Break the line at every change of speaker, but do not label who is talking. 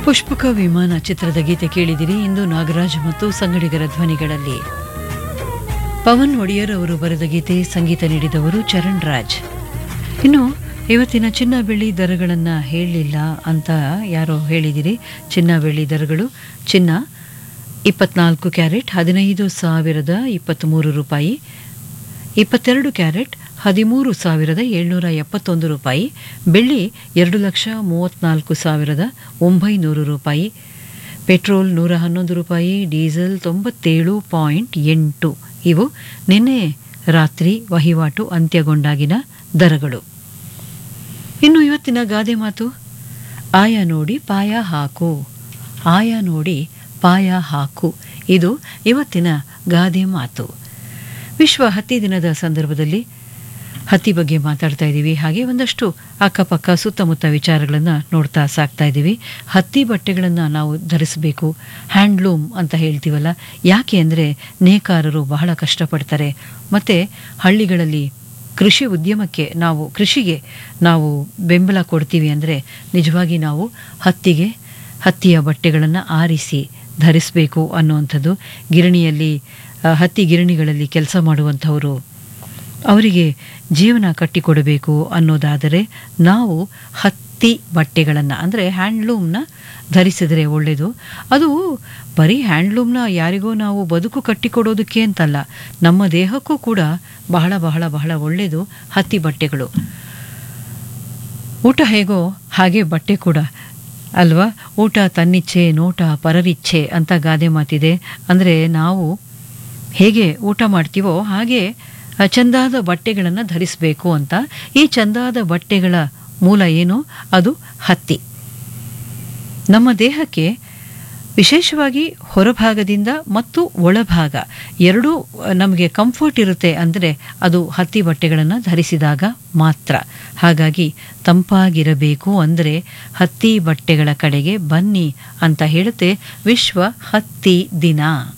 ಪುಷ್ಪಕ ವಿಮಾನ ಚಿತ್ರದ ಗೀತೆ ಕೇಳಿದಿರಿ ಇಂದು ನಾಗರಾಜ್ ಮತ್ತು ಸಂಗಡಿಗರ ಧ್ವನಿಗಳಲ್ಲಿ ಪವನ್ ಒಡಿಯರ್ ಅವರು ಬರೆದ ಗೀತೆ ಸಂಗೀತ ನೀಡಿದವರು ಚರಣ್ ರಾಜ್ ಇನ್ನು ಇವತ್ತಿನ ಚಿನ್ನ ಬೆಳ್ಳಿ ದರಗಳನ್ನು ಹೇಳಲಿಲ್ಲ ಅಂತ ಯಾರೋ ಹೇಳಿದಿರಿ ಚಿನ್ನ ಬೆಳ್ಳಿ ದರಗಳು ಚಿನ್ನ ಇಪ್ಪತ್ನಾಲ್ಕು ಕ್ಯಾರೆಟ್ ಹದಿನೈದು ಸಾವಿರದ ಇಪ್ಪತ್ತ್ಮೂರು ರೂಪಾಯಿ ಇಪ್ಪತ್ತೆರಡು ಕ್ಯಾರೆಟ್ ಹದಿಮೂರು ಸಾವಿರದ ಏಳ್ನೂರ ಎಪ್ಪತ್ತೊಂದು ರೂಪಾಯಿ ಬೆಳ್ಳಿ ಎರಡು ಲಕ್ಷ ಮೂವತ್ತ್ನಾಲ್ಕು ಸಾವಿರದ ಒಂಬೈನೂರು ರೂಪಾಯಿ ಪೆಟ್ರೋಲ್ ನೂರ ಹನ್ನೊಂದು ರೂಪಾಯಿ ಡೀಸೆಲ್ ತೊಂಬತ್ತೇಳು ಪಾಯಿಂಟ್ ಎಂಟು ಇವು ನಿನ್ನೆ ರಾತ್ರಿ ವಹಿವಾಟು ಅಂತ್ಯಗೊಂಡಾಗಿನ ದರಗಳು ಇನ್ನು ಇವತ್ತಿನ ಗಾದೆ ಮಾತು ಆಯ ನೋಡಿ ಪಾಯ ಹಾಕು ಆಯ ನೋಡಿ ಪಾಯ ಹಾಕು ಇದು ಇವತ್ತಿನ ಗಾದೆ ಮಾತು ವಿಶ್ವ ಹತ್ತಿ ದಿನದ ಸಂದರ್ಭದಲ್ಲಿ ಹತ್ತಿ ಬಗ್ಗೆ ಮಾತಾಡ್ತಾ ಇದ್ದೀವಿ ಹಾಗೆ ಒಂದಷ್ಟು ಅಕ್ಕಪಕ್ಕ ಸುತ್ತಮುತ್ತ ವಿಚಾರಗಳನ್ನು ನೋಡ್ತಾ ಸಾಕ್ತಾ ಇದ್ದೀವಿ ಹತ್ತಿ ಬಟ್ಟೆಗಳನ್ನು ನಾವು ಧರಿಸಬೇಕು ಹ್ಯಾಂಡ್ಲೂಮ್ ಅಂತ ಹೇಳ್ತೀವಲ್ಲ ಯಾಕೆ ಅಂದರೆ ನೇಕಾರರು ಬಹಳ ಕಷ್ಟಪಡ್ತಾರೆ ಮತ್ತು ಹಳ್ಳಿಗಳಲ್ಲಿ ಕೃಷಿ ಉದ್ಯಮಕ್ಕೆ ನಾವು ಕೃಷಿಗೆ ನಾವು ಬೆಂಬಲ ಕೊಡ್ತೀವಿ ಅಂದರೆ ನಿಜವಾಗಿ ನಾವು ಹತ್ತಿಗೆ ಹತ್ತಿಯ ಬಟ್ಟೆಗಳನ್ನು ಆರಿಸಿ ಧರಿಸಬೇಕು ಅನ್ನುವಂಥದ್ದು ಗಿರಣಿಯಲ್ಲಿ ಆ, ಹತ್ತಿ ಗಿರಣಿಗಳಲ್ಲಿ ಕೆಲಸ ಮಾಡುವಂಥವರು ಅವರಿಗೆ ಜೀವನ ಕಟ್ಟಿಕೊಡಬೇಕು ಅನ್ನೋದಾದರೆ ನಾವು ಹತ್ತಿ ಬಟ್ಟೆಗಳನ್ನು ಅಂದರೆ ಹ್ಯಾಂಡ್ಲೂಮ್ನ ಧರಿಸಿದರೆ ಒಳ್ಳೆಯದು ಅದು ಬರೀ ಹ್ಯಾಂಡ್ಲೂಮ್ನ ಯಾರಿಗೋ ನಾವು ಬದುಕು ಕಟ್ಟಿಕೊಡೋದಕ್ಕೆ ಅಂತಲ್ಲ ನಮ್ಮ ದೇಹಕ್ಕೂ ಕೂಡ ಬಹಳ ಬಹಳ ಬಹಳ ಒಳ್ಳೆಯದು ಹತ್ತಿ ಬಟ್ಟೆಗಳು ಊಟ ಹೇಗೋ ಹಾಗೆ ಬಟ್ಟೆ ಕೂಡ ಅಲ್ವಾ ಊಟ ತನ್ನಿಚ್ಛೆ ನೋಟ ಪರರಿಚ್ಛೆ ಅಂತ ಗಾದೆ ಮಾತಿದೆ ಅಂದರೆ ನಾವು ಹೇಗೆ ಊಟ ಮಾಡ್ತೀವೋ ಹಾಗೆ ಆ, ಚಂದಾದ ಬಟ್ಟೆಗಳನ್ನು ಧರಿಸಬೇಕು ಅಂತ ಈ ಚಂದಾದ ಬಟ್ಟೆಗಳ ಮೂಲ ಏನು ಅದು ಹತ್ತಿ ನಮ್ಮ ದೇಹಕ್ಕೆ ವಿಶೇಷವಾಗಿ ಹೊರಭಾಗದಿಂದ ಮತ್ತು ಒಳಭಾಗ ಎರಡೂ ನಮಗೆ ಕಂಫರ್ಟ್ ಇರುತ್ತೆ ಅಂದರೆ ಅದು ಹತ್ತಿ ಬಟ್ಟೆಗಳನ್ನು ಧರಿಸಿದಾಗ ಮಾತ್ರ ಹಾಗಾಗಿ ತಂಪಾಗಿರಬೇಕು ಅಂದರೆ ಹತ್ತಿ ಬಟ್ಟೆಗಳ ಕಡೆಗೆ ಬನ್ನಿ ಅಂತ ಹೇಳುತ್ತೆ ವಿಶ್ವ ಹತ್ತಿ ದಿನ